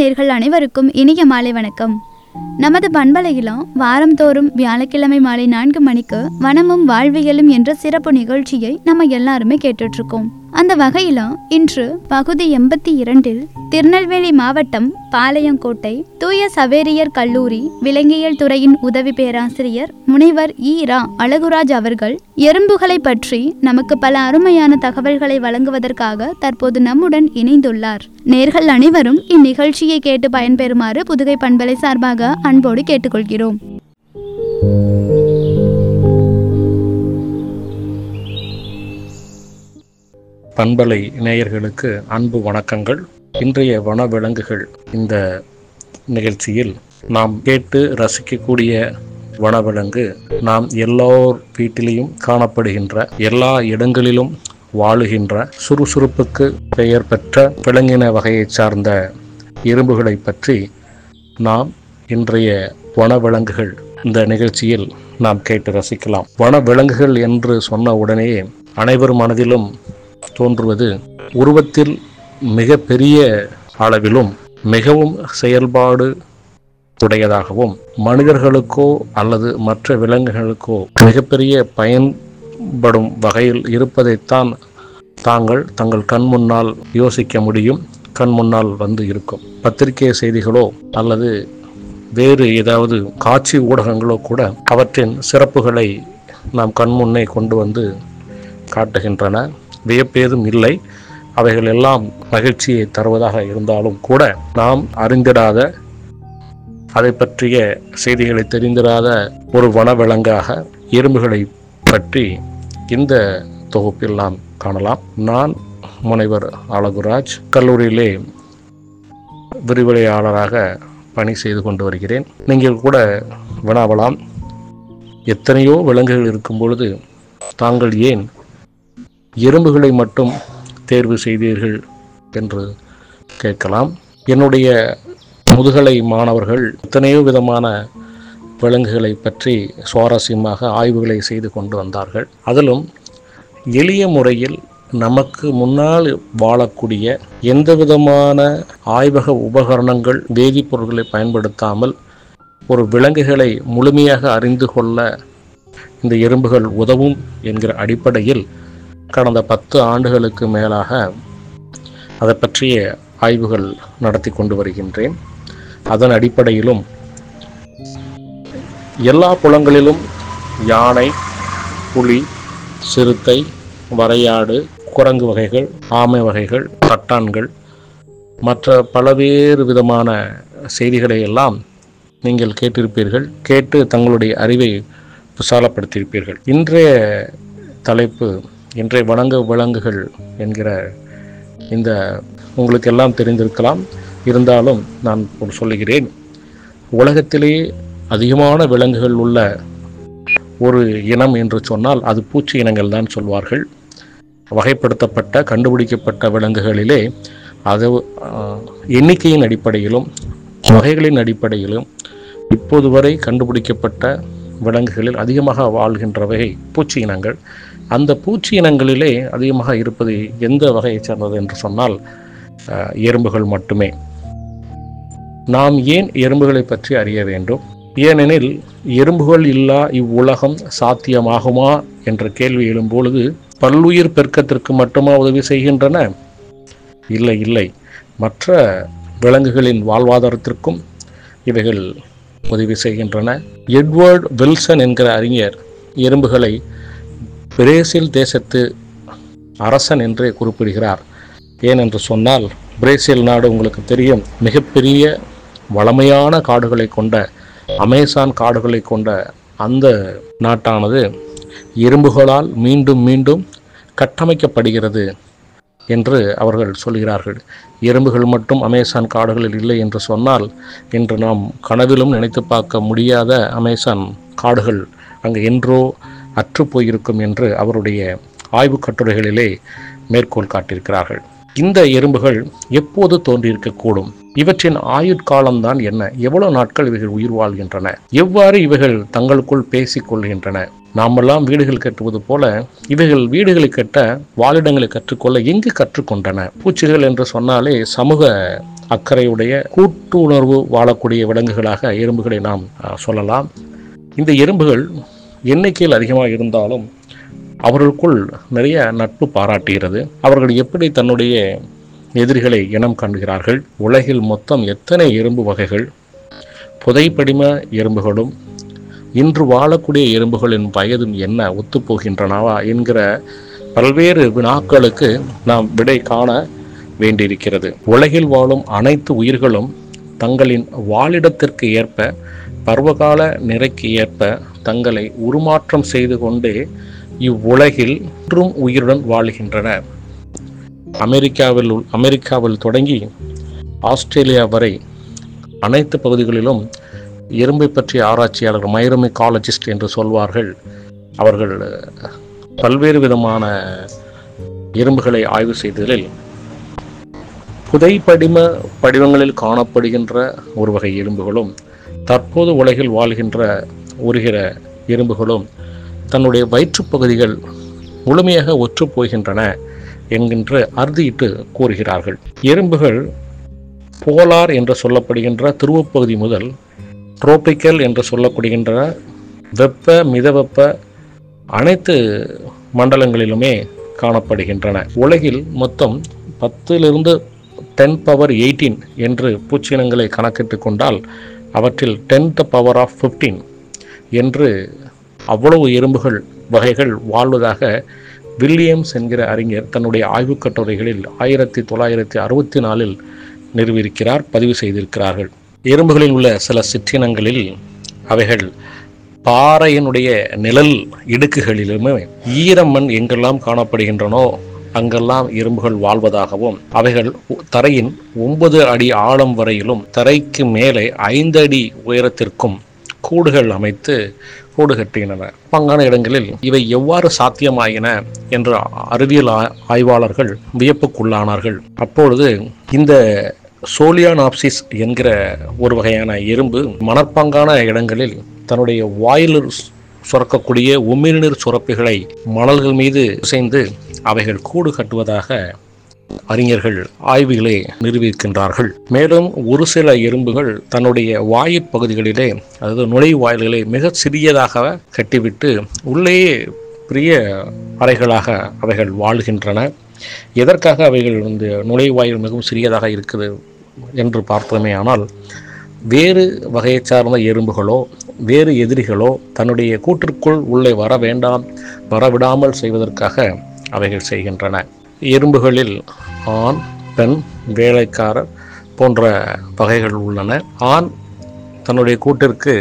நேர்கள் அனைவருக்கும் இனிய மாலை வணக்கம் நமது பண்பலையிலும் வாரந்தோறும் வியாழக்கிழமை மாலை நான்கு மணிக்கு வனமும் வாழ்வியலும் என்ற சிறப்பு நிகழ்ச்சியை நம்ம எல்லாருமே கேட்டுட்டு இருக்கோம் அந்த வகையில இன்று பகுதி எண்பத்தி இரண்டில் திருநெல்வேலி மாவட்டம் பாளையங்கோட்டை தூய சவேரியர் கல்லூரி விலங்கியல் துறையின் உதவி பேராசிரியர் முனைவர் ஈரா அழகுராஜ் அவர்கள் எறும்புகளை பற்றி நமக்கு பல அருமையான தகவல்களை வழங்குவதற்காக தற்போது நம்முடன் இணைந்துள்ளார் நேர்கள் அனைவரும் இந்நிகழ்ச்சியை கேட்டு பயன்பெறுமாறு புதுகை பண்பலை சார்பாக அன்போடு கேட்டுக்கொள்கிறோம் பண்பலை நேயர்களுக்கு அன்பு வணக்கங்கள் இன்றைய வனவிலங்குகள் இந்த நிகழ்ச்சியில் நாம் கேட்டு ரசிக்கக்கூடிய வனவிலங்கு நாம் எல்லோர் வீட்டிலையும் காணப்படுகின்ற எல்லா இடங்களிலும் வாழுகின்ற சுறுசுறுப்புக்கு பெயர் பெற்ற விலங்கின வகையைச் சார்ந்த எறும்புகளை பற்றி நாம் இன்றைய வனவிலங்குகள் இந்த நிகழ்ச்சியில் நாம் கேட்டு ரசிக்கலாம் வனவிலங்குகள் என்று சொன்ன உடனேயே அனைவர் மனதிலும் தோன்றுவது உருவத்தில் மிக பெரிய அளவிலும் மிகவும் செயல்பாடு உடையதாகவும் மனிதர்களுக்கோ அல்லது மற்ற விலங்குகளுக்கோ மிகப்பெரிய பயன்படும் வகையில் இருப்பதைத்தான் தாங்கள் தங்கள் கண் முன்னால் யோசிக்க முடியும் கண் முன்னால் வந்து இருக்கும் பத்திரிகை செய்திகளோ அல்லது வேறு ஏதாவது காட்சி ஊடகங்களோ கூட அவற்றின் சிறப்புகளை நாம் கண் முன்னே கொண்டு வந்து காட்டுகின்றன வியப்பேதும் இல்லை அவைகள் எல்லாம் மகிழ்ச்சியை தருவதாக இருந்தாலும் கூட நாம் அறிந்திடாத அதை பற்றிய செய்திகளை தெரிந்திராத ஒரு வனவிலங்காக எறும்புகளை பற்றி இந்த தொகுப்பில் நாம் காணலாம் நான் முனைவர் அழகுராஜ் கல்லூரியிலே விரிவுரையாளராக பணி செய்து கொண்டு வருகிறேன் நீங்கள் கூட வினாவலாம் எத்தனையோ விலங்குகள் இருக்கும் பொழுது தாங்கள் ஏன் எறும்புகளை மட்டும் தேர்வு செய்தீர்கள் என்று கேட்கலாம் என்னுடைய முதுகலை மாணவர்கள் எத்தனையோ விதமான விலங்குகளை பற்றி சுவாரஸ்யமாக ஆய்வுகளை செய்து கொண்டு வந்தார்கள் அதிலும் எளிய முறையில் நமக்கு முன்னால் வாழக்கூடிய எந்த விதமான ஆய்வக உபகரணங்கள் வேதிப்பொருட்களை பயன்படுத்தாமல் ஒரு விலங்குகளை முழுமையாக அறிந்து கொள்ள இந்த எறும்புகள் உதவும் என்கிற அடிப்படையில் கடந்த பத்து ஆண்டுகளுக்கு மேலாக அதை பற்றிய ஆய்வுகள் நடத்தி கொண்டு வருகின்றேன் அதன் அடிப்படையிலும் எல்லா புலங்களிலும் யானை புலி சிறுத்தை வரையாடு குரங்கு வகைகள் ஆமை வகைகள் தட்டான்கள் மற்ற பலவேறு விதமான செய்திகளை எல்லாம் நீங்கள் கேட்டிருப்பீர்கள் கேட்டு தங்களுடைய அறிவை விசாலப்படுத்தியிருப்பீர்கள் இன்றைய தலைப்பு இன்றைய வணங்க விலங்குகள் என்கிற இந்த உங்களுக்கு எல்லாம் தெரிந்திருக்கலாம் இருந்தாலும் நான் ஒரு சொல்லுகிறேன் உலகத்திலேயே அதிகமான விலங்குகள் உள்ள ஒரு இனம் என்று சொன்னால் அது பூச்சி இனங்கள் தான் சொல்வார்கள் வகைப்படுத்தப்பட்ட கண்டுபிடிக்கப்பட்ட விலங்குகளிலே அது ஆஹ், எண்ணிக்கையின் அடிப்படையிலும் வகைகளின் அடிப்படையிலும் இப்போது வரை கண்டுபிடிக்கப்பட்ட விலங்குகளில் அதிகமாக வாழ்கின்ற வகை பூச்சி இனங்கள் அந்த பூச்சி இனங்களிலே அதிகமாக இருப்பது எந்த வகையைச் சேர்ந்தது என்று சொன்னால் ஆஹ், எறும்புகள் மட்டுமே நாம் ஏன் எறும்புகளை பற்றி அறிய வேண்டும் ஏனெனில் எறும்புகள் இல்லா இவ்வுலகம் சாத்தியமாகுமா என்ற கேள்வி எழும்பொழுது பல்லுயிர் பெருக்கத்திற்கு மட்டுமா உதவி செய்கின்றன இல்லை இல்லை மற்ற விலங்குகளின் வாழ்வாதாரத்திற்கும் இவைகள் உதவி செய்கின்றன எட்வர்ட் வில்சன் என்கிற அறிஞர் எறும்புகளை பிரேசில் தேசத்து அரசன் என்றே குறிப்பிடுகிறார் ஏனென்று சொன்னால் பிரேசில் நாடு உங்களுக்கு தெரியும் மிகப்பெரிய வளமையான காடுகளை கொண்ட அமேசான் காடுகளை கொண்ட அந்த நாட்டானது எறும்புகளால் மீண்டும் மீண்டும் கட்டமைக்கப்படுகிறது என்று அவர்கள் சொல்கிறார்கள் எறும்புகள் மட்டும் அமேசான் காடுகளில் இல்லை என்று சொன்னால் இன்று நாம் கனவிலும் நினைத்து பார்க்க முடியாத அமேசான் காடுகள் அங்கு என்றோ அற்று போயிருக்கும் என்று அவருடைய ஆய்வுக் கட்டுரைகளிலே மேற்கோள் காட்டியிருக்கிறார்கள் இந்த எறும்புகள் எப்போது தோன்றியிருக்கக்கூடும் இவற்றின் ஆயுட்காலம்தான் என்ன எவ்வளவு நாட்கள் இவைகள் உயிர் வாழ்கின்றன எவ்வாறு இவைகள் தங்களுக்குள் பேசிக் கொள்கின்றன நாமெல்லாம் வீடுகள் கட்டுவது போல இவைகள் வீடுகளை கட்ட வாழிடங்களை கற்றுக்கொள்ள எங்கு கற்றுக்கொண்டன பூச்சிகள் என்று சொன்னாலே சமூக அக்கறையுடைய கூட்டு உணர்வு வாழக்கூடிய விலங்குகளாக எறும்புகளை நாம் அஹ், சொல்லலாம் இந்த எறும்புகள் எண்ணிக்கையில் அதிகமாக இருந்தாலும் அவர்களுக்குள் நிறைய நட்பு பாராட்டுகிறது அவர்கள் எப்படி தன்னுடைய எதிரிகளை இனம் காண்கிறார்கள் உலகில் மொத்தம் எத்தனை எறும்பு வகைகள் புதைப்படிம எறும்புகளும் இன்று வாழக்கூடிய எறும்புகளின் வயதும் என்ன ஒத்துப்போகின்றனவா என்கிற பல்வேறு வினாக்களுக்கு நாம் விடை காண வேண்டியிருக்கிறது உலகில் வாழும் அனைத்து உயிர்களும் தங்களின் வாழிடத்திற்கு ஏற்ப பருவகால நிறைக்கு ஏற்ப தங்களை உருமாற்றம் செய்து கொண்டே இவ்வுலகில் இன்றும் உயிருடன் வாழுகின்றன அமெரிக்காவில் உள்- அமெரிக்காவில் தொடங்கி ஆஸ்திரேலியா வரை அனைத்து பகுதிகளிலும் எறும்பை பற்றிய ஆராய்ச்சியாளர்கள் மைரோமிகாலஜிஸ்ட் என்று சொல்வார்கள் அவர்கள் பல்வேறு விதமான எறும்புகளை ஆய்வு செய்ததில் புதைப்படிம படிவங்களில் காணப்படுகின்ற ஒரு வகை எறும்புகளும் தற்போது உலகில் வாழ்கின்ற உருகிற எறும்புகளும் தன்னுடைய வயிற்றுப் பகுதிகள் முழுமையாக ஒற்றுப் போகின்றன என்கின்ற அறுதியிட்டு கூறுகிறார்கள் எறும்புகள் போலார் என்று சொல்லப்படுகின்ற துருவப்பகுதி முதல் டிரோபிக்கல் என்று சொல்லப்படுகின்ற வெப்ப மிதவெப்ப அனைத்து மண்டலங்களிலுமே காணப்படுகின்றன உலகில் மொத்தம் பத்திலிருந்து டென் பவர் எயிட்டீன் என்று பூச்சினங்களை கணக்கிட்டு கொண்டால் அவற்றில் டென்த் பவர் ஆஃப் ஃபிஃப்டீன் என்று அவ்வளவு எறும்புகள் வகைகள் வாழ்வதாக வில்லியம்ஸ் என்கிற அறிஞர் தன்னுடைய ஆய்வுக் கட்டுரைகளில் ஆயிரத்தி தொள்ளாயிரத்தி அறுபத்தி நாலில் நிறுவியிருக்கிறார் பதிவு செய்திருக்கிறார்கள் எறும்புகளில் உள்ள சில சிற்றினங்களில் அவைகள் பாறையினுடைய நிழல் இடுக்குகளிலுமே ஈரமண் எங்கெல்லாம் காணப்படுகின்றனோ அங்கெல்லாம் எறும்புகள் வாழ்வதாகவும் அவைகள் உ- தரையின் ஒன்பது அடி ஆழம் வரையிலும் தரைக்கு மேலே ஐந்து அடி உயரத்திற்கும் கூடுகள் அமைத்து கூடு கட்டுகின்றன பங்கான இடங்களில் இவை எவ்வாறு சாத்தியமாயின என்று அறிவியல் ஆ- ஆய்வாளர்கள் வியப்புக்குள்ளானார்கள் அப்பொழுது இந்த சோலியானாப்சிஸ் என்கிற ஒரு வகையான எறும்பு மணற்பாங்கான இடங்களில் தன்னுடைய வாயில் சுரக்கக்கூடிய உமிழ்நீர் சுரப்பிகளை மணல்கள் மீது இசைந்து அவைகள் கூடு கட்டுவதாக அறிஞர்கள் ஆய்வுகளை நிரூபிக்கின்றார்கள் மேலும் ஒரு சில எறும்புகள் தன்னுடைய வாயிற் பகுதிகளிலே அதாவது நுழைவாயில்களை மிக சிறியதாக கட்டிவிட்டு உள்ளேயே பெரிய அறைகளாக அவைகள் வாழ்கின்றன எதற்காக அவைகள் இந்த நுழைவாயில் மிகவும் சிறியதாக இருக்குது என்று பார்த்தோமே ஆனால் வேறு வகையைச் சார்ந்த எறும்புகளோ வேறு எதிரிகளோ தன்னுடைய கூட்டிற்குள் உள்ளே வர வேண்டாம் வரவிடாமல் செய்வதற்காக அவைகள் செய்கின்றன எறும்புகளில் ஆண் பெண் வேலைக்காரர் போன்ற வகைகள் உள்ளன ஆண் தன்னுடைய கூட்டிற்கு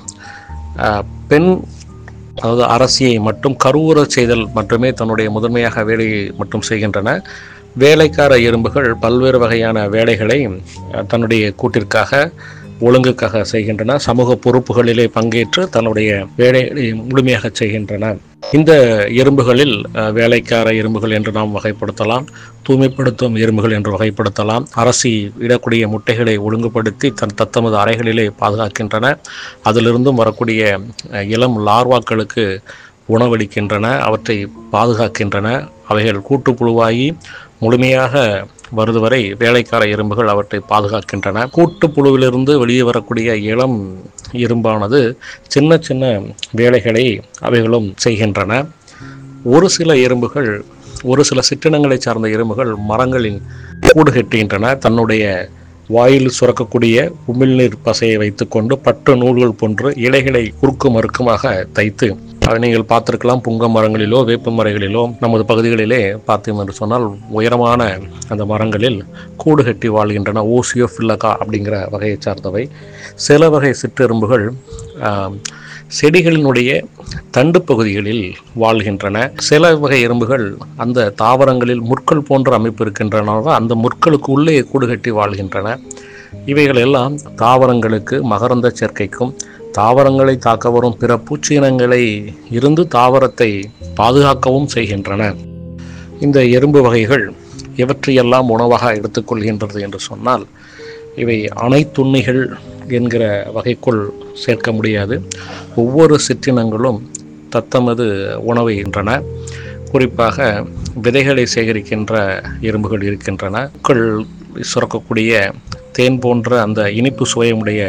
ஆஹ், பெண் அதாவது அரசியை மட்டும் கருவுறச் செய்தல் மட்டுமே தன்னுடைய முதன்மையாக வேலையை மட்டும் செய்கின்றன வேலைக்கார எறும்புகள் பல்வேறு வகையான வேலைகளை அஹ், தன்னுடைய கூட்டிற்காக ஒழுங்குக்காக செய்கின்றன சமூக பொறுப்புகளிலே பங்கேற்று தன்னுடைய வேலையை முழுமையாக செய்கின்றன இந்த எறும்புகளில் அஹ், வேலைக்கார எறும்புகள் என்று நாம் வகைப்படுத்தலாம் தூய்மைப்படுத்தும் எறும்புகள் என்று வகைப்படுத்தலாம் அரசி இடக்கூடிய முட்டைகளை ஒழுங்குபடுத்தி தன் தத்தமது அறைகளிலே பாதுகாக்கின்றன அதிலிருந்தும் வரக்கூடிய அஹ், இளம் லார்வாக்களுக்கு உணவளிக்கின்றன அவற்றை பாதுகாக்கின்றன அவைகள் கூட்டுப்புழுவாகி முழுமையாக வருது வரை வேலைக்கார எறும்புகள் அவற்றை பாதுகாக்கின்றன கூட்டுப்புழுவிலிருந்து வெளியே வரக்கூடிய இளம் எறும்பானது சின்ன சின்ன வேலைகளை அவைகளும் செய்கின்றன ஒரு சில எறும்புகள் ஒரு சில சிற்றினங்களை சார்ந்த எறும்புகள் மரங்களின் கூடு கட்டுகின்றன தன்னுடைய வாயில் சுரக்கக்கூடிய உமிழ்நீர் பசையை வைத்துக்கொண்டு பட்டு நூல்கள் போன்று இலைகளை குறுக்கு மறுக்குமாக தைத்து அதை நீங்கள் பார்த்திருக்கலாம் புங்க மரங்களிலோ வேப்ப மரங்களிலோ நமது பகுதிகளிலே பார்த்தோம் என்று சொன்னால் உயரமான அந்த மரங்களில் கூடு கட்டி வாழ்கின்றன ஓசியோ ஃபில்லகா அப்படிங்கிற வகையை சார்ந்தவை சில வகை சிற்றெரும்புகள் ஆம், செடிகளினுடைய தண்டு பகுதிகளில் வாழ்கின்றன சில வகை எறும்புகள் அந்த தாவரங்களில் முட்கள் போன்ற அமைப்பு இருக்கின்றன அந்த முட்களுக்கு உள்ளே கூடு கட்டி வாழ்கின்றன இவைகள் எல்லாம் தாவரங்களுக்கு மகரந்த சேர்க்கைக்கும் தாவரங்களை தாக்க வரும் பிற பூச்சினங்களை இருந்து தாவரத்தை பாதுகாக்கவும் செய்கின்றன இந்த எறும்பு வகைகள் எவற்றையெல்லாம் உணவாக எடுத்துக்கொள்கின்றது என்று சொன்னால் இவை அனைத்துண்ணிகள் என்கிற வகைக்குள் சேர்க்க முடியாது ஒவ்வொரு சிற்றினங்களும் தத்தமது உணவை ஈன்றன குறிப்பாக விதைகளை சேகரிக்கின்ற எறும்புகள் இருக்கின்றன புற்கள் சுரக்கக்கூடிய தேன் போன்ற அந்த இனிப்பு சுவையுடைய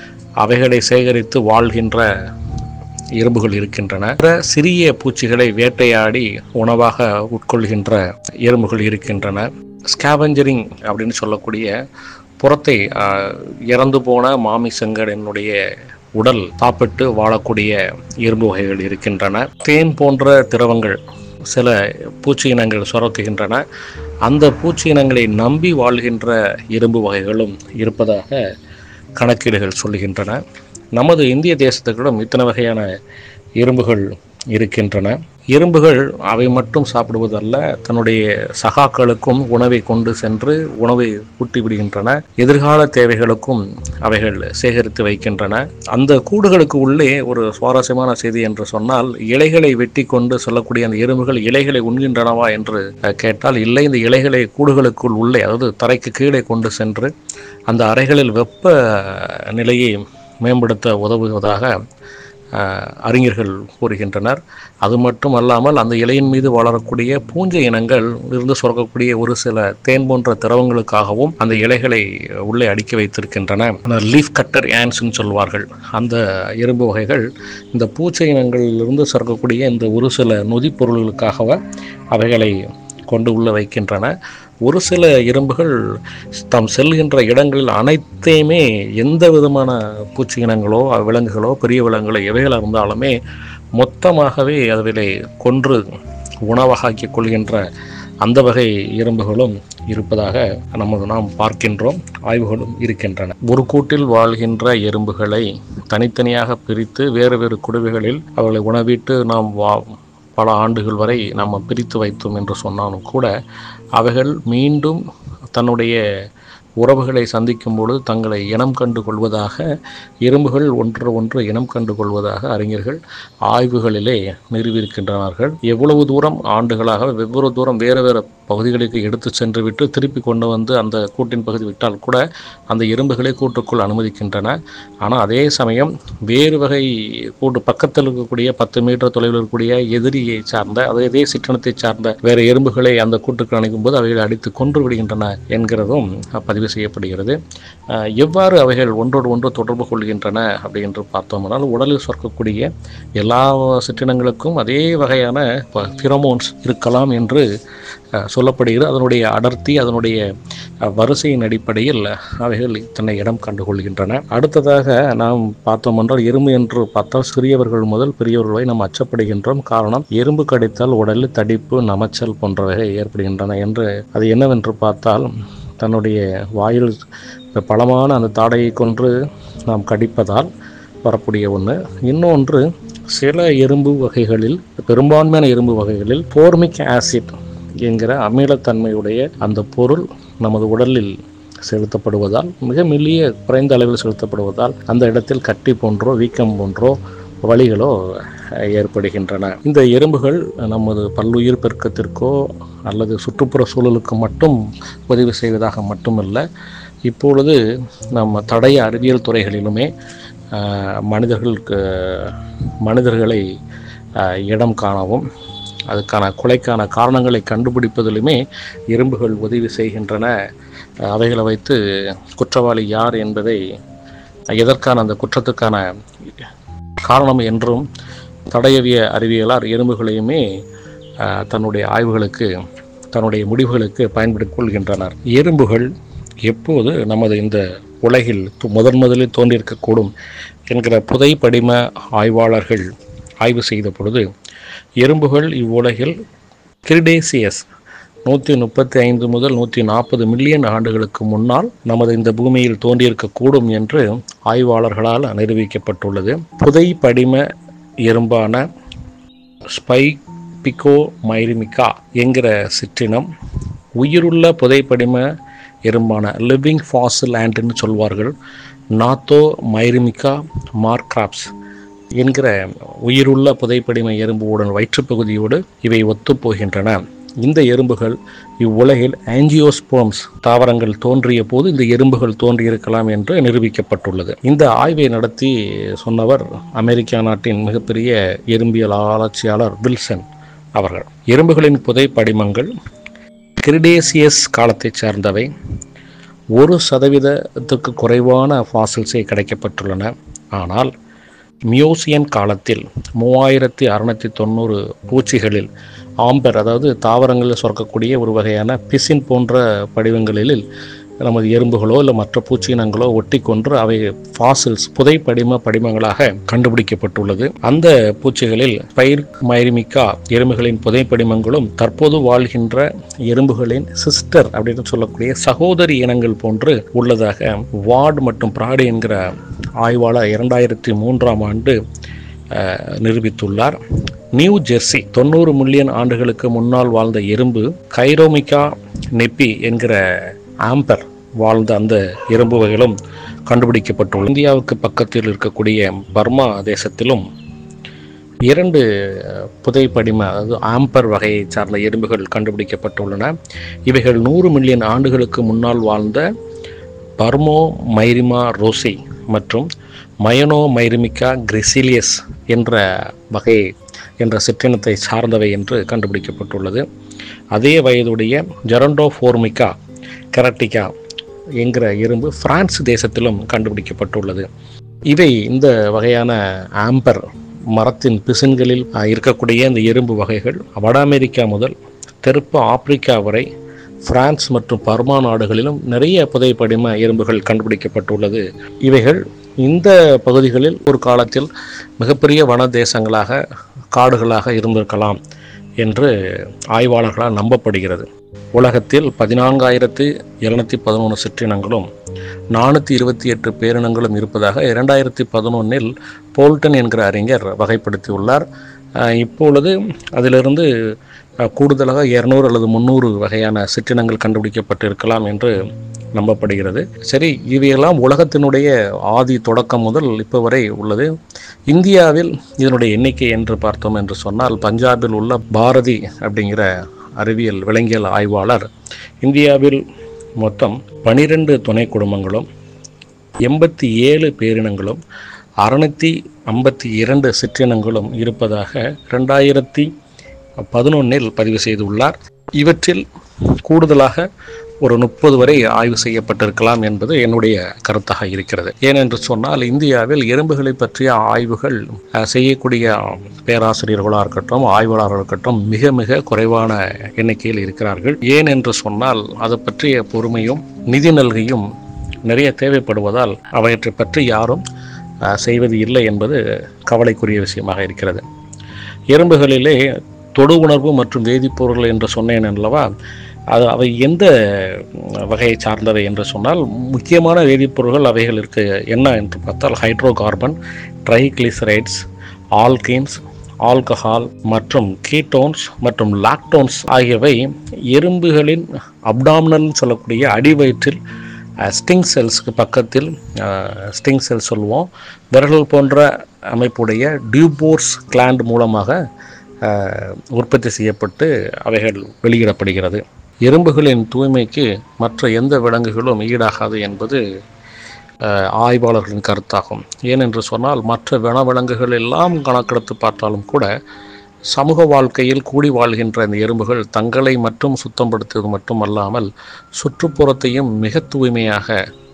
அவைகளை சேகரித்து வாழ்கின்ற எறும்புகள் இருக்கின்றன பிற சிறிய பூச்சிகளை வேட்டையாடி உணவாக உட்கொள்கின்ற எறும்புகள் இருக்கின்றன ஸ்கேவஞ்சரிங் அப்படின்னு சொல்லக்கூடிய புறத்தை ஆஹ், இறந்து போன மாமிசங்களினுடைய உடல் சாப்பிட்டு வாழக்கூடிய எறும்பு வகைகள் இருக்கின்றன தேன் போன்ற திரவங்கள் சில பூச்சி இனங்கள் சுரக்குகின்றன அந்த பூச்சி இனங்களை நம்பி வாழ்கின்ற எறும்பு வகைகளும் இருப்பதாக கணக்கீடுகள் சொல்லுகின்றன நமது இந்திய தேசத்துக்கிடம் இத்தனை வகையான எறும்புகள் இருக்கின்றன எறும்புகள் அவை மட்டும் சாப்பிடுவதல்ல தன்னுடைய சகாக்களுக்கும் உணவை கொண்டு சென்று உணவை ஊட்டி விடுகின்றன எதிர்கால தேவைகளுக்கும் அவைகள் சேகரித்து வைக்கின்றன அந்த கூடுகளுக்கு உள்ளே ஒரு சுவாரஸ்யமான செய்தி என்று சொன்னால் இலைகளை வெட்டி கொண்டு சொல்லக்கூடிய அந்த எறும்புகள் இலைகளை உண்கின்றனவா என்று அஹ், கேட்டால் இல்லை இந்த இலைகளை கூடுகளுக்குள் உள்ளே அதாவது தரைக்கு கீழே கொண்டு சென்று அந்த அறைகளில் வெப்ப நிலையை மேம்படுத்த உதவுவதாக அஹ், அறிஞர்கள் கூறுகின்றனர் அது மட்டும் அல்லாமல் அந்த இலையின் மீது வளரக்கூடிய பூஞ்சை இனங்கள் இருந்து சுரக்கக்கூடிய ஒரு சில தேன் போன்ற திரவங்களுக்காகவும் அந்த இலைகளை உள்ளே அடுக்கி வைத்திருக்கின்றன லீஃப் கட்டர் ஆன்ஸ்னு சொல்வார்கள் அந்த எறும்பு வகைகள் இந்த பூச்சை இனங்களிலிருந்து சுரக்கக்கூடிய இந்த ஒரு சில நொதிப் பொருள்களுக்காக அவைகளை கொண்டு உள்ள வைக்கின்றன ஒரு சில எறும்புகள் தாம் செல்கின்ற இடங்களில் அனைத்தையுமே எந்த விதமான பூச்சி இனங்களோ விலங்குகளோ பெரிய விலங்குகளோ எவைகளாக இருந்தாலுமே மொத்தமாகவே அதிலே கொன்று உணவாக்கிக் கொள்கின்ற அந்த வகை எறும்புகளும் இருப்பதாக நமது நாம் பார்க்கின்றோம் ஆய்வுகளும் இருக்கின்றன ஒரு கூட்டில் வாழ்கின்ற எறும்புகளை தனித்தனியாக பிரித்து வேறு வேறு குடுவைகளில் அவர்களை உணவிட்டு நாம் வா பல ஆண்டுகள் வரை நாம் பிரித்து வைத்தோம் என்று சொன்னாலும் கூட அவைகள் மீண்டும் தன்னுடைய உறவுகளை சந்திக்கும் பொழுது தங்களை இனம் கண்டு கொள்வதாக எறும்புகள் ஒன்று ஒன்று இனம் கண்டு கொள்வதாக அறிஞர்கள் ஆய்வுகளிலே நிறுவியிருக்கின்றனார்கள் எவ்வளவு தூரம் ஆண்டுகளாக வெவ்வேறு தூரம் வேறு வேறு பகுதிகளுக்கு எடுத்து சென்று விட்டு திருப்பி கொண்டு வந்து அந்த கூட்டின் பகுதி விட்டால் கூட அந்த எறும்புகளை கூட்டுக்குள் அனுமதிக்கின்றன ஆனால் அதே சமயம் வேறு வகை கூட்டு பக்கத்தில் இருக்கக்கூடிய பத்து மீட்டர் தொலைவில் இருக்கக்கூடிய எதிரியை சார்ந்த அதே இதே சிற்றனத்தை சார்ந்த வேறு எறும்புகளை அந்த கூட்டுக்கு அணைக்கும் போது அவைகளை அடித்து கொன்று விடுகின்றன என்கிறதும் பதிவு செய்யப்படுகிறது அஹ், எவ்வாறு அவைகள் ஒன்றோடு ஒன்று தொடர்பு கொள்கின்றன அப்படி என்று பார்த்தோம்னால் உடலில் சுரக்கக்கூடிய எல்லா சிற்றினங்களுக்கும் அதே வகையான ஃபிரமோன்ஸ் இருக்கலாம் என்று அஹ், சொல்லப்படுகிறது அதனுடைய அடர்த்தி அதனுடைய அஹ், வரிசையின் அடிப்படையில் அவைகள் இத்தனை இடம் கண்டுகொள்கின்றன அடுத்ததாக நாம் பார்த்தோம் என்றால் எறும்பு என்று பார்த்தால் சிறியவர்கள் முதல் பெரியவர்கள் வரை நாம் அச்சப்படுகின்றோம் காரணம் எறும்பு கடித்தால் உடலில் தடிப்பு நமைச்சல் போன்றவை ஏற்படுகின்றன என்று அது என்னவென்று பார்த்தால் தன்னுடைய வாயில் பலமான அந்த தாடையை கொன்று நாம் கடிப்பதால் வரக்கூடிய ஒன்று இன்னொன்று சில எறும்பு வகைகளில் பெரும்பான்மையான எறும்பு வகைகளில் ஃபோர்மிக் ஆசிட் என்கிற அமிலத்தன்மையுடைய அந்த பொருள் நமது உடலில் செலுத்தப்படுவதால் மிக மெல்லிய குறைந்த அளவில் செலுத்தப்படுவதால் அந்த இடத்தில் கட்டி போன்றோ வீக்கம் போன்றோ வலிகளோ அஹ், ஏற்படுகின்றன இந்த எறும்புகள் நமது பல்லுயிர் பெருக்கத்திற்கோ அல்லது சுற்றுப்புற சூழலுக்கு மட்டும் உதவி செய்வதாக மட்டுமல்ல இப்பொழுது நம்ம தடய அறிவியல் துறைகளிலுமே அஹ், மனிதர்களுக்கு மனிதர்களை அஹ், இடம் காணவும் அதுக்கான கொலைக்கான காரணங்களை கண்டுபிடிப்பதிலுமே எறும்புகள் உதவி செய்கின்றன அஹ், அவைகளை வைத்து குற்றவாளி யார் என்பதை எதற்கான அந்த குற்றத்துக்கான காரணம் என்றும் தடயவிய அறிவியலார் எறும்புகளையுமே அஹ், தன்னுடைய ஆய்வுகளுக்கு தன்னுடைய முடிவுகளுக்கு பயன்படுத்திக் கொள்கின்றனர் எறும்புகள் எப்போது நமது இந்த உலகில் து- முதன் முதலில் தோன்றியிருக்கக்கூடும் என்கிற புதை படிம ஆய்வாளர்கள் ஆய்வு செய்த பொழுது எறும்புகள் இவ்வுலகில் கிரிடேசியஸ் நூற்றி முப்பத்தி ஐந்து முதல் நூற்றி நாற்பது மில்லியன் ஆண்டுகளுக்கு முன்னால் நமது இந்த பூமியில் தோன்றியிருக்கக்கூடும் என்று ஆய்வாளர்களால் நிரூபிக்கப்பட்டுள்ளது புதை படிம எறும்பான ஸ்பை பிகோ மைரிமிகா என்கிற சிற்றினம் உயிருள்ள புதைப்படிம எறும்பான லிவிங் ஃபாசில் ஆண்ட்னு சொல்வார்கள் நாத்தோ மைரிமிகா மார்க்ராப்ஸ் என்கிற உயிருள்ள புதைப்படிம எறும்புடன் வயிற்றுப்பகுதியோடு இவை ஒத்துப்போகின்றன இந்த எறும்புகள் இவ்வுலகில் ஆஞ்சியோஸ்போம்ஸ் தாவரங்கள் தோன்றிய போது இந்த எறும்புகள் தோன்றியிருக்கலாம் என்று நிரூபிக்கப்பட்டுள்ளது இந்த ஆய்வை நடத்தி சொன்னவர் அமெரிக்கா நாட்டின் மிகப்பெரிய எறும்பியல் ஆராய்ச்சியாளர் வில்சன் அவர்கள் எறும்புகளின் புதை படிமங்கள் கிரிடேசியஸ் காலத்தைச் சார்ந்தவை ஒரு சதவீதத்துக்கு குறைவான ஃபாசில்ஸே கிடைக்கப்பட்டுள்ளன ஆனால் மியோசியன் காலத்தில் மூவாயிரத்தி அறுநூற்றி தொண்ணூறு பூச்சிகளில் ஆம்பர் அதாவது தாவரங்களில் சுரக்கக்கூடிய ஒரு வகையான பிசின் போன்ற படிவங்களில் நமது எறும்புகளோ இல்லை மற்ற பூச்சியினங்களோ ஒட்டி கொன்று அவை ஃபாசில்ஸ் புதை படிம படிமங்களாக கண்டுபிடிக்கப்பட்டுள்ளது அந்த பூச்சிகளில் பயிர் மைரிமிக்கா எறும்புகளின் புதை படிமங்களும் தற்போது வாழ்கின்ற எறும்புகளின் சிஸ்டர் அப்படின்னு சொல்லக்கூடிய சகோதரி இனங்கள் போன்று உள்ளதாக வார்டு மற்றும் பிராடு என்கிற ஆய்வாளர் இரண்டாயிரத்தி மூன்றாம் ஆண்டு அஹ், நிரூபித்துள்ளார் நியூ ஜெர்சி தொண்ணூறு மில்லியன் ஆண்டுகளுக்கு முன்னால் வாழ்ந்த எறும்பு கைரோமிகா நெப்பி என்கிற ஆம்பர் வாழ்ந்த அந்த எறும்பு வகைகளும் கண்டுபிடிக்கப்பட்டுள்ளது இந்தியாவுக்கு பக்கத்தில் இருக்கக்கூடிய பர்மா தேசத்திலும் இரண்டு புதை படிம அதாவது ஆம்பர் வகையை சார்ந்த எறும்புகள் கண்டுபிடிக்கப்பட்டுள்ளன இவைகள் நூறு மில்லியன் ஆண்டுகளுக்கு முன்னால் வாழ்ந்த பர்மோ மைரிமா ரோசி மற்றும் மயனோ மைரிமிகா கிரிசிலியஸ் என்ற வகை என்ற சிற்றினத்தை சார்ந்தவை என்று கண்டுபிடிக்கப்பட்டுள்ளது அதே வயதுடைய ஜெரண்டோஃபோர்மிகா கெரட்டிகா என்கிற எறும்பு பிரான்ஸ் தேசத்திலும் கண்டுபிடிக்கப்பட்டுள்ளது இவை இந்த வகையான ஆம்பர் மரத்தின் பிசின்களில் அஹ், இருக்கக்கூடிய இந்த எறும்பு வகைகள் வட அமெரிக்கா முதல் தெற்கு ஆப்பிரிக்கா வரை பிரான்ஸ் மற்றும் பர்மா நாடுகளிலும் நிறைய புதை படிம எறும்புகள் கண்டுபிடிக்கப்பட்டுள்ளது இவைகள் இந்த பகுதிகளில் ஒரு காலத்தில் மிகப்பெரிய வன தேசங்களாக காடுகளாக இருந்திருக்கலாம் என்று ஆய்வாளர்களால் நம்பப்படுகிறது உலகத்தில் பதினான்காயிரத்து எழுநூற்றி பதினொன்று சிற்றினங்களும் நானூற்றி இருபத்தி எட்டு பேரினங்களும் இருப்பதாக இரண்டாயிரத்தி பதினொன்னில் போல்டன் என்கிற அறிஞர் வகைப்படுத்தியுள்ளார் அஹ் இப்பொழுது அதிலிருந்து அஹ், கூடுதலாக இரநூறு அல்லது முந்நூறு வகையான சிற்றினங்கள் கண்டுபிடிக்கப்பட்டு இருக்கலாம் என்று நம்பப்படுகிறது சரி இவையெல்லாம் உலகத்தினுடைய ஆதி தொடக்கம் முதல் இப்போ வரை உள்ளது இந்தியாவில் இதனுடைய எண்ணிக்கை என்று பார்த்தோம் என்று சொன்னால் பஞ்சாபில் உள்ள பாரதி அப்படிங்கிற அறிவியல் விலங்கியல் ஆய்வாளர் இந்தியாவில் மொத்தம் பனிரெண்டு துணை குடும்பங்களும் எண்பத்தி ஏழு பேரினங்களும் அறுநூற்றி ஐம்பத்தி இரண்டு சிற்றினங்களும் இருப்பதாக ரெண்டாயிரத்தி பதினொன்னில் பதிவு செய்துள்ளார் இவற்றில் கூடுதலாக ஒரு முப்பது வரை ஆய்வு செய்யப்பட்டிருக்கலாம் என்பது என்னுடைய கருத்தாக இருக்கிறது ஏனென்று சொன்னால் இந்தியாவில் எறும்புகளை பற்றிய ஆய்வுகள் அஹ், செய்யக்கூடிய பேராசிரியர்களாக இருக்கட்டும் ஆய்வாளர்களாக இருக்கட்டும் மிக மிக குறைவான எண்ணிக்கையில் இருக்கிறார்கள் ஏன் என்று சொன்னால் அது பற்றிய பொறுமையும் நிதி நல்கையும் நிறைய தேவைப்படுவதால் அவற்றை பற்றி யாரும் அஹ், செய்வது இல்லை என்பது கவலைக்குரிய விஷயமாக இருக்கிறது எறும்புகளிலே தொடு உணர்வு மற்றும் வேதிப்பொருள் என்று சொன்னேன் அல்லவா அது அவை எந்த வகையை சார்ந்தவை என்று சொன்னால் முக்கியமான வேதிப்பொருள்கள் அவைகள் இருக்கு என்ன என்று பார்த்தால் hydrocarbon triglycerides alkenes alcohol மற்றும் கீட்டோன்ஸ் மற்றும் லாக்டோன்ஸ் ஆகியவை எறும்புகளின் அப்டாமினல் சொல்லக்கூடிய அடிவயிற்றில் ஸ்டிங் செல்ஸ்க்கு பக்கத்தில் ஸ்டிங் செல் சொல்லுவோம் விரல்கள் போன்ற அமைப்புடைய டியூபோர்ஸ் கிளாண்ட் மூலமாக அஹ், உற்பத்தி செய்யப்பட்டு அவைகள் வெளியிடப்படுகிறது எறும்புகளின் தூய்மைக்கு மற்ற எந்த விலங்குகளும் ஈடாகாது என்பது அஹ், ஆய்வாளர்களின் கருத்தாகும் ஏனென்று சொன்னால் மற்ற வனவிலங்குகள் எல்லாம் கணக்கெடுத்து பார்த்தாலும் கூட சமூக வாழ்க்கையில் கூடி வாழ்கின்ற இந்த எறும்புகள் தங்களை மட்டும் சுத்தப்படுத்துவது மட்டுமல்லாமல் சுற்றுப்புறத்தையும் மிக தூய்மையாக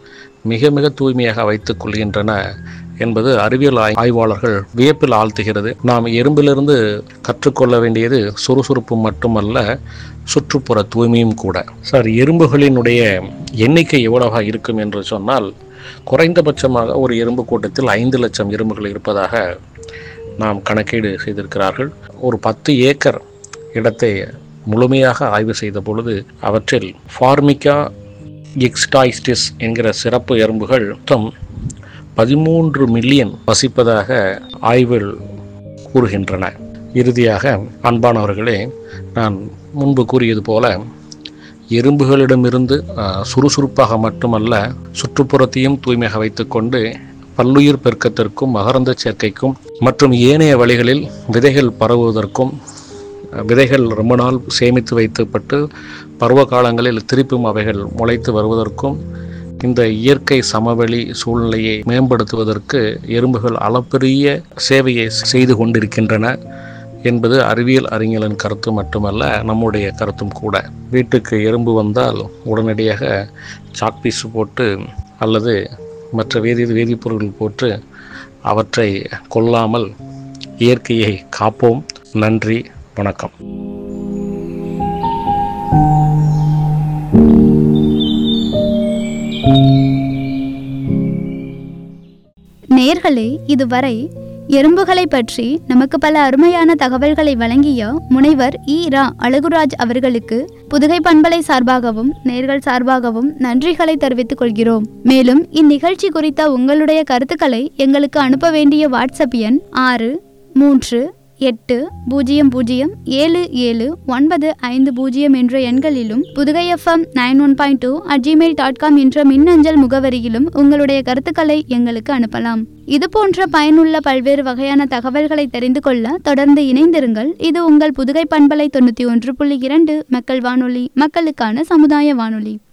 மிக மிக தூய்மையாக வைத்துக் கொள்கின்றன என்பது அறிவியல் ஆய்- ஆய்வாளர்கள் வியப்பில் ஆழ்த்துகிறது நாம் எறும்பிலிருந்து கற்றுக்கொள்ள வேண்டியது சுறுசுறுப்பு மட்டுமல்ல சுற்றுப்புற தூய்மையும் கூட சார் எறும்புகளினுடைய எண்ணிக்கை எவ்வளவாக இருக்கும் என்று சொன்னால் குறைந்தபட்சமாக ஒரு எறும்பு கூட்டத்தில் ஐந்து லட்சம் எறும்புகள் இருப்பதாக நாம் கணக்கீடு செய்திருக்கிறார்கள் ஒரு பத்து ஏக்கர் இடத்தை முழுமையாக ஆய்வு செய்த பொழுது அவற்றில் ஃபார்மிகா எக்ஸ்டாய்ஸ்டிஸ் என்கிற சிறப்பு எறும்புகள் மொத்தம் பதிமூன்று மில்லியன் வசிப்பதாக ஆய்வில் கூறுகின்றன இறுதியாக அன்பானவர்களே நான் முன்பு கூறியது போல எறும்புகளிடமிருந்து அஹ், சுறுசுறுப்பாக மட்டுமல்ல சுற்றுப்புறத்தையும் தூய்மையாக வைத்துக்கொண்டு பல்லுயிர் பெருக்கத்திற்கும் மகரந்த சேர்க்கைக்கும் மற்றும் ஏனைய வழிகளில் விதைகள் பரவுவதற்கும் அஹ், விதைகள் ரொம்ப நாள் சேமித்து வைக்கப்பட்டு பருவ காலங்களில் திருப்பும் அவைகள் முளைத்து வருவதற்கும் இந்த இயற்கை சமவெளி சூழ்நிலையை மேம்படுத்துவதற்கு எறும்புகள் அளப்பெரிய சேவையை செய்து கொண்டிருக்கின்றன என்பது அறிவியல் அறிஞர்களின் கருத்து மட்டுமல்ல நம்முடைய கருத்தும் கூட வீட்டுக்கு எறும்பு வந்தால் உடனடியாக சாக்பீஸ் போட்டு அல்லது மற்ற வேதி வேதிப்பொருட்கள் போட்டு அவற்றை கொல்லாமல் இயற்கையை காப்போம் நன்றி வணக்கம் நேர்களே இதுவரை எறும்புகளை பற்றி நமக்கு பல அருமையான தகவல்களை வழங்கிய முனைவர் ஈ ரா அழகுராஜ் அவர்களுக்கு புதுகை பண்பலை சார்பாகவும் நேர்கள் சார்பாகவும் நன்றிகளை தெரிவித்துக் கொள்கிறோம் மேலும் இந்நிகழ்ச்சி குறித்த உங்களுடைய கருத்துக்களை எங்களுக்கு அனுப்ப வேண்டிய வாட்ஸ்அப் எண் ஆறு மூன்று எட்டு பூஜ்ஜியம் பூஜ்ஜியம் ஏழு ஏழு ஒன்பது ஐந்து பூஜ்ஜியம் என்ற எண்களிலும் Pudugai F M nine one point two at Gmail dot com என்ற மின்னஞ்சல் முகவரியிலும் உங்களுடைய கருத்துக்களை எங்களுக்கு அனுப்பலாம் இது போன்ற பயனுள்ள பல்வேறு வகையான தகவல்களை தெரிந்து கொள்ள தொடர்ந்து இணைந்திருங்கள் இது உங்கள் புதுகை பண்பலை தொண்ணூற்றி ஒன்று புள்ளி இரண்டு மக்கள் வானொலி மக்களுக்கான சமுதாய வானொலி